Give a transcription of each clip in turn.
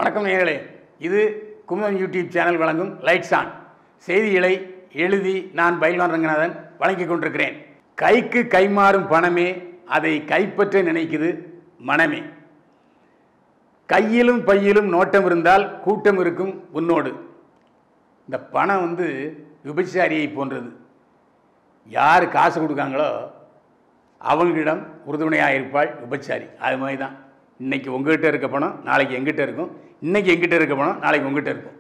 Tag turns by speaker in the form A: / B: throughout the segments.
A: வணக்கம் நேயர்களே இது குமுதம் யூடியூப் சேனல் வழங்கும் லைட்ஸ் ஆன் செய்திகளை எழுதி நான் பயில்வான் ரங்கநாதன் வழங்கிக் கொண்டிருக்கிறேன் கைக்கு கைமாறும் பணமே அதை கைப்பற்ற நினைக்குது மனமே கையிலும் பையிலும் நோட்டம் இருந்தால் கூட்டம் இருக்கும் உன்னோடு இந்த பணம் வந்து விபச்சாரியை போன்றது யார் காசு கொடுக்காங்களோ அவங்களிடம் உறுதுணையாக இருப்பாள் விபச்சாரி அது மாதிரி தான் இன்னைக்கு உங்ககிட்ட இருக்க பணம் நாளைக்கு எங்கிட்ட இருக்கும் இன்னைக்கு எங்கிட்ட இருக்க பணம் நாளைக்கு உங்ககிட்ட இருக்கும்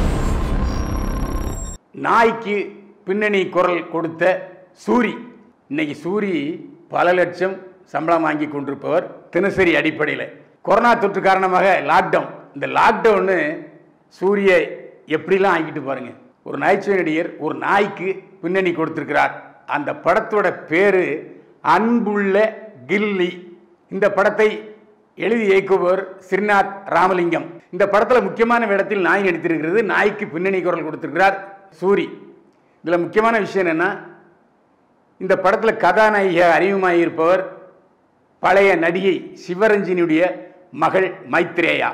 A: நாய்க்கு பின்னணி குரல் கொடுத்த சூரி இன்னைக்கு சூரி பல லட்சம் சம்பளம் வாங்கி கொண்டிருப்பவர் தினசரி அடிப்படையில் கொரோனா தொற்று காரணமாக லாக்டவுன் இந்த லாக்டவுனு சூரிய எப்படிலாம் ஆக்கிட்டு பாருங்க ஒரு நகைச்சுவை நடிகர் ஒரு நாய்க்கு பின்னணி கொடுத்திருக்கிறார் அந்த படத்தோட பேரு அன்புள்ள கில்லி இந்த படத்தை எழுதி இயக்குபவர் ஸ்ரீநாத் ராமலிங்கம் இந்த படத்தில் முக்கியமான வேடத்தில் நாய் நடித்திருக்கிறது நாய்க்கு பின்னணி குரல் கொடுத்திருக்கிறார் சூரி இதில் முக்கியமான விஷயம் என்னன்னா இந்த படத்தில் கதாநாயகியாக அறிமுகமாகியிருப்பவர் பழைய நடிகை சிவரஞ்சினியுடைய மகள் மைத்ரேயா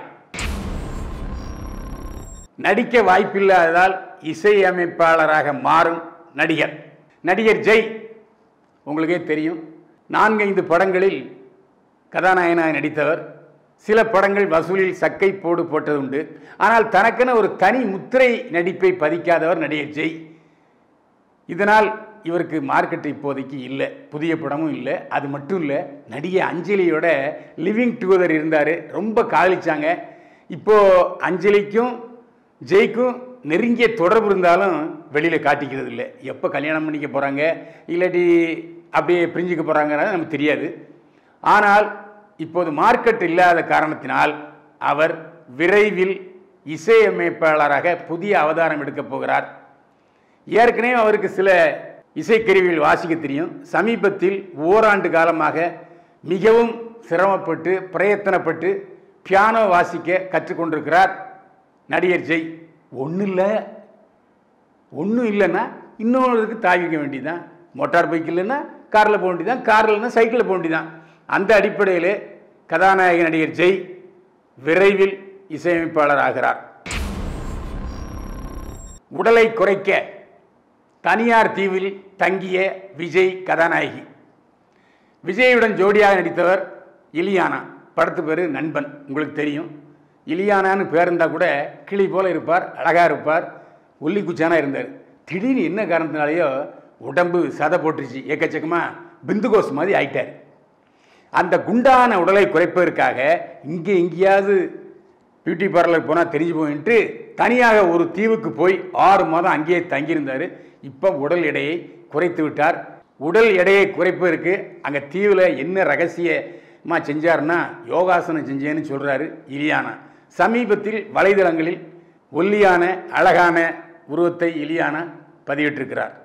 A: நடிக்க வாய்ப்பில்லாததால் இசையமைப்பாளராக மாறும் நடிகர் நடிகர் ஜெய் உங்களுக்கே தெரியும் நான்கைந்து படங்களில் கதாநாயகனாக நடித்தவர் சில படங்கள் வசூலில் சக்கை போடு போட்டதுண்டு ஆனால் தனக்கென ஒரு தனி முத்திரை நடிப்பை பதிக்காதவர் நடிகர் ஜெய் இதனால் இவருக்கு மார்க்கெட் இப்போதைக்கு இல்லை புதிய படமும் இல்லை அது மட்டும் இல்லை நடிகை அஞ்சலியோட லிவிங் டுகெதர் இருந்தார் ரொம்ப காதலிச்சாங்க இப்போது அஞ்சலிக்கும் ஜெய்க்கும் நெருங்கிய தொடர்பு இருந்தாலும் வெளியில் காட்டிக்கிறது இல்லை எப்போ கல்யாணம் பண்ணிக்க போகிறாங்க இல்லாட்டி அப்படியே பிரிஞ்சுக்க போகிறாங்கிறது நமக்கு தெரியாது ஆனால் இப்போது மார்க்கெட் இல்லாத காரணத்தினால் அவர் விரைவில் இசையமைப்பாளராக புதிய அவதாரம் எடுக்கப் போகிறார் ஏற்கனவே அவருக்கு சில இசைக்கருவிகள் வாசிக்க தெரியும் சமீபத்தில் ஓராண்டு காலமாக மிகவும் சிரமப்பட்டு பிரயத்தனப்பட்டு பியானோ வாசிக்க கற்றுக்கொண்டிருக்கிறார் நடிகர் ஜெய் ஒன்றும் இல்லை ஒன்றும் இல்லைன்னா இன்னொருக்கு தாவிக்க வேண்டியதுதான் மோட்டார் பைக் இல்லைன்னா காரில் போக வேண்டியதான் காரில் இல்லைன்னா சைக்கிளில் போக வேண்டியதான் அந்த அடிப்படையில் கதாநாயக நடிகர் ஜெய் விரைவில் இசையமைப்பாளர் ஆகிறார் உடலை குறைக்க தனியார் தீவில் தங்கிய விஜய் கதாநாயகி விஜயுடன் ஜோடியாக நடித்தவர் இலியானா படத்து பேர் நண்பன் உங்களுக்கு தெரியும் இலியானான்னு பேர் இருந்தால் கூட கிளி போல இருப்பார் அழகாக இருப்பார் ஒல்லி குச்சானா இருந்தார் திடீர்னு என்ன காரணத்தினாலேயோ உடம்பு சதை போட்டுருச்சு எக்கச்சக்கமாக பிந்துகோஸ் மாதிரி ஆயிட்டார் அந்த குண்டான உடலை குறைப்பதற்காக இங்கே எங்கேயாவது பியூட்டி பார்லர் போனால் தெரிஞ்சு போயின்ட்டு தனியாக ஒரு தீவுக்கு போய் ஆறு மாதம் அங்கேயே தங்கியிருந்தார் இப்போ உடல் எடையை குறைத்து விட்டார் உடல் எடையை குறைப்பதற்கு அங்கே தீவில் என்ன ரகசியமாக செஞ்சார்னா யோகாசனம் செஞ்சேன்னு சொல்கிறாரு இலியானா சமீபத்தில் வலைதளங்களில் ஒல்லியான அழகான உருவத்தை இலியானா பதிவிட்டிருக்கிறார்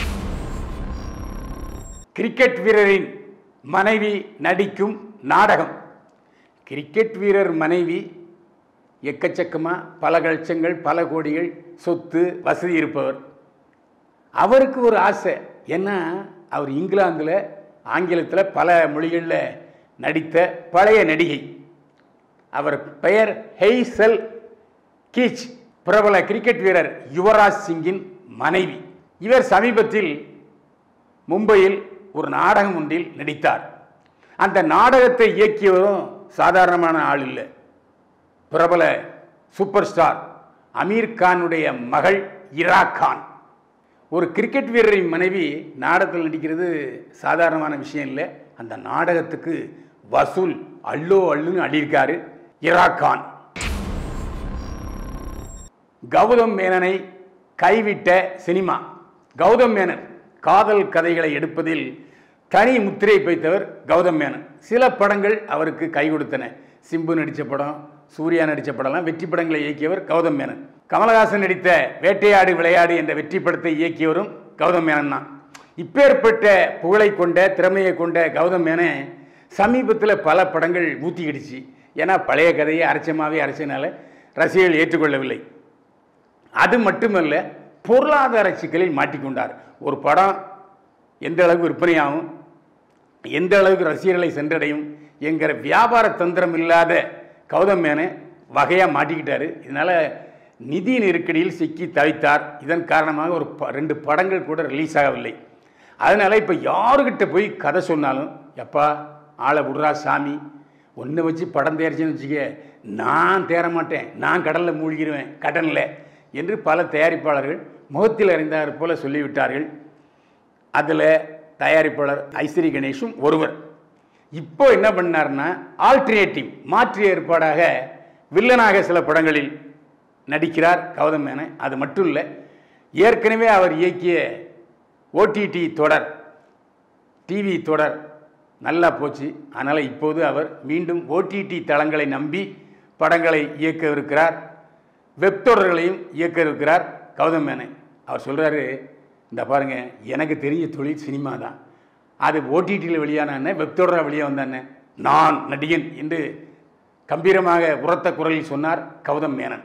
A: கிரிக்கெட் வீரரின் மனைவி நடிக்கும் நாடகம் கிரிக்கெட் வீரர் மனைவி எக்கச்சக்கமாக பல லட்சங்கள் பல கோடிகள் சொத்து வசதி இருப்பவர் அவருக்கு ஒரு ஆசை ஏன்னா அவர் இங்கிலாந்தில் ஆங்கிலத்தில் பல மொழிகளில் நடித்த பழைய நடிகை அவர் பெயர் ஹெய்சல் கீச் பிரபல கிரிக்கெட் வீரர் யுவராஜ் சிங்கின் மனைவி இவர் சமீபத்தில் மும்பையில் ஒரு நாடகம் ஒன்றில் நடித்தார் அந்த நாடகத்தை இயக்கியவரும் சாதாரணமான ஆள் இல்லை பிரபல சூப்பர் ஸ்டார் அமீர் கானுடைய மகள் இரா கான் ஒரு கிரிக்கெட் வீரரின் மனைவி நாடகத்தில் நடிக்கிறது சாதாரணமான விஷயம் இல்லை அந்த நாடகத்துக்கு வசூல் அள்ளோ அள்ளுன்னு அள்ளியிருக்காரு இரா கான் கௌதம் மேனனை கைவிட்ட சினிமா கௌதம் மேனன் காதல் கதைகளை எடுப்பதில் தனி முத்திரை வைத்தவர் கௌதம் மேனன் சில படங்கள் அவருக்கு கை கொடுத்தன சிம்பு நடித்த படம் சூர்யா நடித்த படம்லாம் வெற்றி படங்களை இயக்கியவர் கௌதம் மேனன் கமலஹாசன் நடித்த வேட்டையாடு விளையாடு என்ற வெற்றி படத்தை இயக்கியவரும் கௌதம் மேனன் தான் இப்பேற்பட்ட புகழை கொண்ட திறமையை கொண்ட கௌதம் மேனன் சமீபத்தில் பல படங்கள் ஊற்றிக்கிடுச்சு ஏன்னா பழைய கதையை அரைச்சமாகவே அரைச்சனால ரசிகர்கள் ஏற்றுக்கொள்ளவில்லை அது மட்டுமல்ல பொருளாதார சிக்கலில் மாட்டிக்கொண்டார் ஒரு படம் எந்த அளவுக்கு விற்பனையாகும் எந்த அளவுக்கு ரசிகர்களை சென்றடையும் என்கிற வியாபார தந்திரம் இல்லாத கௌதம் மேனன் வகையாக மாட்டிக்கிட்டாரு இதனால் நிதி நெருக்கடியில் சிக்கி தவித்தார் இதன் காரணமாக ஒரு ப ரெண்டு படங்கள் கூட ரிலீஸ் ஆகவில்லை அதனால் இப்போ யாருக்கிட்ட போய் கதை சொன்னாலும் எப்பா ஆளை விட்றா சாமி ஒன்றை வச்சு படம் தயாரிச்சுன்னு வச்சுக்க நான் தேர மாட்டேன் நான் கடலில் மூழ்கிடுவேன் கடனில் என்று பல தயாரிப்பாளர்கள் முகத்தில் அறிந்தார் போல சொல்லிவிட்டார்கள் அதில் தயாரிப்பாளர் ஐஸ்வரி கணேஷும் ஒருவர் இப்போ என்ன பண்ணார்னா ஆல்டர்னேட்டிவ் மாற்று ஏற்பாடாக வில்லனாக சில படங்களில் நடிக்கிறார் கௌதம் மேனன் அது மட்டும் இல்லை ஏற்கனவே அவர் இயக்கிய ஓடிடி தொடர் டிவி தொடர் நல்லா போச்சு அதனால் இப்போது அவர் மீண்டும் ஓடிடி தளங்களை நம்பி படங்களை இயக்கவிருக்கிறார் வெப் தொடர்களையும் இயக்கவிருக்கிறார் கௌதம் மேனன் அவர் சொல்கிறாரு இந்த பாருங்க எனக்கு தெரிஞ்ச தொழில் சினிமா தான் அது ஓடிடியில் வெளியான வெப் தொடராக வெளியே வந்தானே நான் நடிகன் என்று கம்பீரமாக உரத்த குரலில் சொன்னார் கௌதம் மேனன்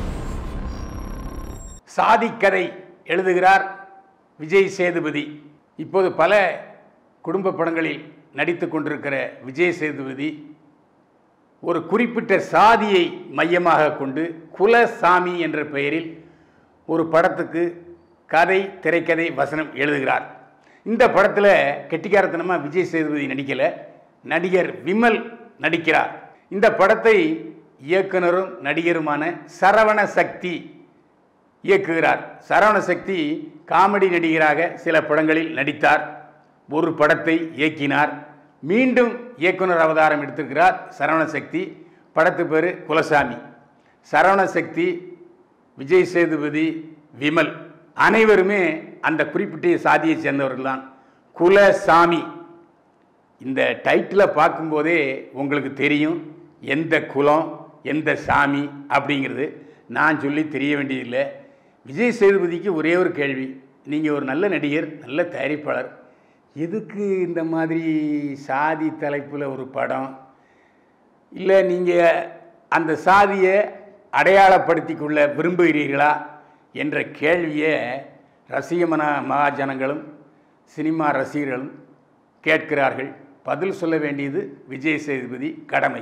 A: சாதிக்கதை எழுதுகிறார் விஜய் சேதுபதி இப்போது பல குடும்ப படங்களில் நடித்து கொண்டிருக்கிற விஜய் சேதுபதி ஒரு குறிப்பிட்ட சாதியை மையமாக கொண்டு குலசாமி என்ற பெயரில் ஒரு படத்துக்கு கதை திரைக்கதை வசனம் எழுதுகிறார் இந்த படத்தில் கெட்டிக்காரத்தனமாக விஜய் சேதுபதி நடிக்கலை நடிகர் விமல் நடிக்கிறார் இந்த படத்தை இயக்குனரும் நடிகருமான சரவண சக்தி இயக்குகிறார் சரவண சக்தி காமெடி நடிகராக சில படங்களில் நடித்தார் ஒரு படத்தை இயக்கினார் மீண்டும் இயக்குனர் அவதாரம் எடுத்திருக்கிறார் சரவண சக்தி படத்து பேர் குலசாமி சரவண சக்தி விஜய் சேதுபதி விமல் அனைவருமே அந்த குறிப்பிட்ட சாதியை சேர்ந்தவர்கள் தான் குலசாமி இந்த டைட்டிலை பார்க்கும்போதே உங்களுக்கு தெரியும் எந்த குலம் எந்த சாமி அப்படிங்கிறது நான் சொல்லி தெரிய வேண்டியதில்லை விஜய் சேதுபதிக்கு ஒரே ஒரு கேள்வி நீங்கள் ஒரு நல்ல நடிகர் நல்ல தயாரிப்பாளர் எதுக்கு இந்த மாதிரி சாதி தலைப்பில் ஒரு படம் இல்லை நீங்கள் அந்த சாதியை அடையாளப்படுத்தி கொள்ள விரும்புகிறீர்களா என்ற கேள்வியை ரசிகமன மகாஜனங்களும் சினிமா ரசிகர்களும் கேட்கிறார்கள் பதில் சொல்ல வேண்டியது விஜய் சேதுபதி கடமை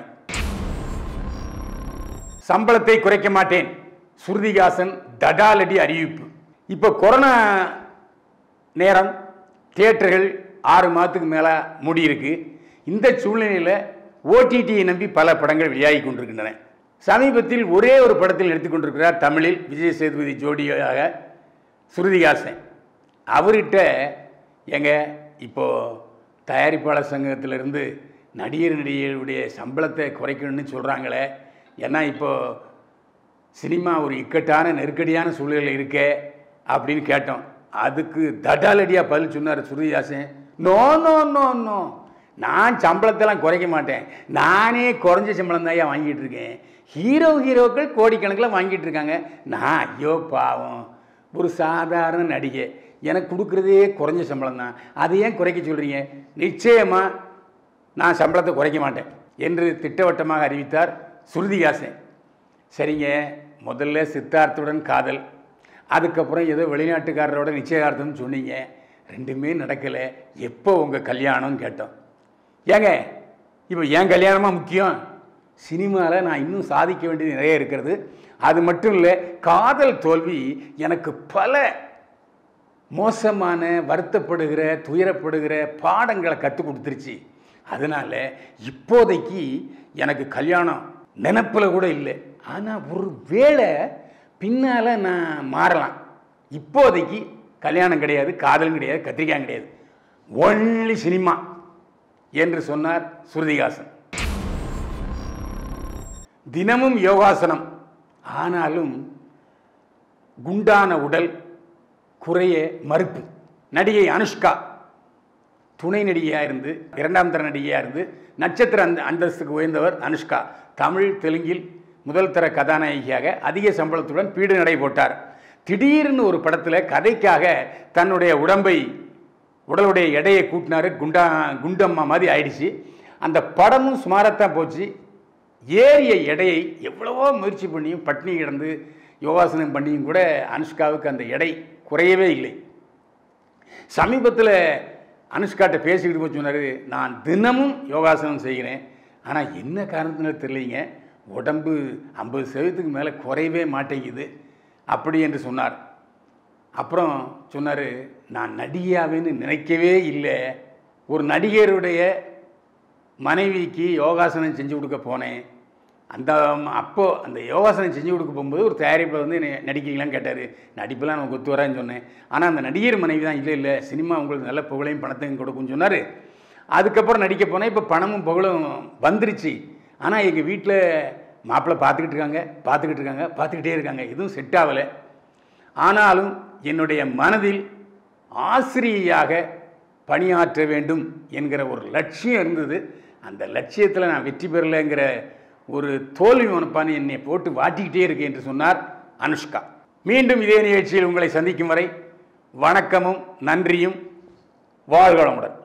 A: சம்பளத்தை குறைக்க மாட்டேன் ஸ்ருதிகாசன் தடாலடி அறிவிப்பு இப்போ கொரோனா நேரம் தியேட்டர்கள் ஆறு மாதத்துக்கு மேலே மூடியிருக்கு இந்த சூழ்நிலையில் ஓடிடியை நம்பி பல படங்கள் வெளியாகி கொண்டிருக்கின்றன சமீபத்தில் ஒரே ஒரு படத்தில் எடுத்துக்கொண்டிருக்கிறார் தமிழில் விஜய் சேதுபதி ஜோடியாக ஸ்ருதிகாசன் அவர்கிட்ட எங்க இப்போது தயாரிப்பாளர் சங்கத்திலிருந்து நடிகர் நடிகர்களுடைய சம்பளத்தை குறைக்கணும்னு சொல்கிறாங்களே ஏன்னா இப்போது சினிமா ஒரு இக்கட்டான நெருக்கடியான சூழ்நிலை இருக்கே அப்படின்னு கேட்டோம் அதுக்கு தடாலடியாக பதில் சொன்னார் Shruti Haasan no no no no நான் சம்பளத்தெல்லாம் குறைக்க மாட்டேன் நானே குறைஞ்ச சம்பளம் தான் வாங்கிட்டு இருக்கேன் ஹீரோ ஹீரோக்கள் கோடிக்கணக்கில் வாங்கிட்டு இருக்காங்க நான் ஐயோ பாவம் ஒரு சாதாரண நடிகை எனக்கு கொடுக்குறதே குறைஞ்ச சம்பளம் தான் அதை ஏன் குறைக்க சொல்கிறீங்க நிச்சயமாக நான் சம்பளத்தை குறைக்க மாட்டேன் என்று திட்டவட்டமாக அறிவித்தார் சுருதிகாசன் சரிங்க முதல்ல சித்தார்த்துடன் காதல் அதுக்கப்புறம் ஏதோ வெளிநாட்டுக்காரரோட நிச்சயதார்த்தம்னு சொன்னீங்க ரெண்டுமே நடக்கலை எப்போ உங்கள் கல்யாணம்னு கேட்டோம் ஏங்க இப்போ என் கல்யாணமாக முக்கியம் சினிமாவில் நான் இன்னும் சாதிக்க வேண்டியது நிறைய இருக்கிறது அது மட்டும் இல்லை காதல் தோல்வி எனக்கு பல மோசமான வருத்தப்படுகிற துயரப்படுகிற பாடங்களை கற்றுக் கொடுத்துருச்சு அதனால் இப்போதைக்கு எனக்கு கல்யாணம் நினப்பில் கூட இல்லை ஆனால் ஒரு வேளை பின்னால் நான் மாறலாம் இப்போதைக்கு கல்யாணம் கிடையாது காதலும் கிடையாது கத்திரிக்காயும் கிடையாது ஒன்லி சினிமா என்று சொன்னார் சுருதிகாசன் தினமும் யோகாசனம் ஆனாலும் குண்டான உடல் குறைய மறுப்பு நடிகை அனுஷ்கா துணை நடிகையாக இருந்து இரண்டாம் தர நடிகையாக இருந்து நட்சத்திர அந்த அந்தஸ்துக்கு உயர்ந்தவர் அனுஷ்கா தமிழ் தெலுங்கில் முதல் தர கதாநாயகியாக அதிக சம்பளத்துடன் பீடு நடை போட்டார் திடீர்னு ஒரு படத்தில் கதைக்காக தன்னுடைய உடம்பை உடலுடைய எடையை கூட்டினாரு குண்டா குண்டம்மா மாதிரி ஆயிடுச்சு அந்த படமும் சுமாரத்தான் போச்சு ஏறிய எடையை எவ்வளவோ முயற்சி பண்ணியும் பட்னி கிடந்து யோகாசனம் பண்ணியும் கூட அனுஷ்காவுக்கு அந்த எடை குறையவே இல்லை சமீபத்தில் அனுஷ்காட்ட பேசிக்கிட்டு போய் சொன்னார் நான் தினமும் யோகாசனம் செய்கிறேன் ஆனால் என்ன காரணத்தினால தெரியலைங்க உடம்பு ஐம்பது சதவீதத்துக்கு மேலே குறையவே மாட்டேங்குது அப்படி என்று சொன்னார் அப்புறம் சொன்னார் நான் நடிகையாவேன்னு நினைக்கவே இல்லை ஒரு நடிகருடைய மனைவிக்கு யோகாசனம் செஞ்சு கொடுக்க போனேன் அந்த அப்போது அந்த யோகாசனம் செஞ்சு கொடுக்க போகும்போது ஒரு தயாரிப்பில் வந்து என்னை நடிக்கிறீங்களான்னு கேட்டார் நடிப்பெல்லாம் நமக்கு ஒத்து வரான்னு சொன்னேன் ஆனால் அந்த நடிகர் மனைவி தான் இல்லை இல்லை சினிமா உங்களுக்கு நல்ல புகழையும் பணத்தையும் கொடுக்கும்னு சொன்னார் அதுக்கப்புறம் நடிக்க போனேன் இப்போ பணமும் புகழும் வந்துருச்சு ஆனால் எங்கள் வீட்டில் மாப்பிள்ளை பார்த்துக்கிட்டு இருக்காங்க பார்த்துக்கிட்டு இருக்காங்க பார்த்துக்கிட்டே இருக்காங்க எதுவும் செட் ஆகலை ஆனாலும் என்னுடைய மனதில் ஆசிரியையாக பணியாற்ற வேண்டும் என்கிற ஒரு லட்சியம் இருந்தது அந்த லட்சியத்தில் நான் வெற்றி பெறலைங்கிற ஒரு தோல்வி மனப்பானை என்னை போட்டு வாட்டிக்கிட்டே இருக்கு என்று சொன்னார் அனுஷ்கா மீண்டும் இதே நிகழ்ச்சியில் உங்களை சந்திக்கும் வரை வணக்கமும் நன்றியும் வாழ்வளமுடன்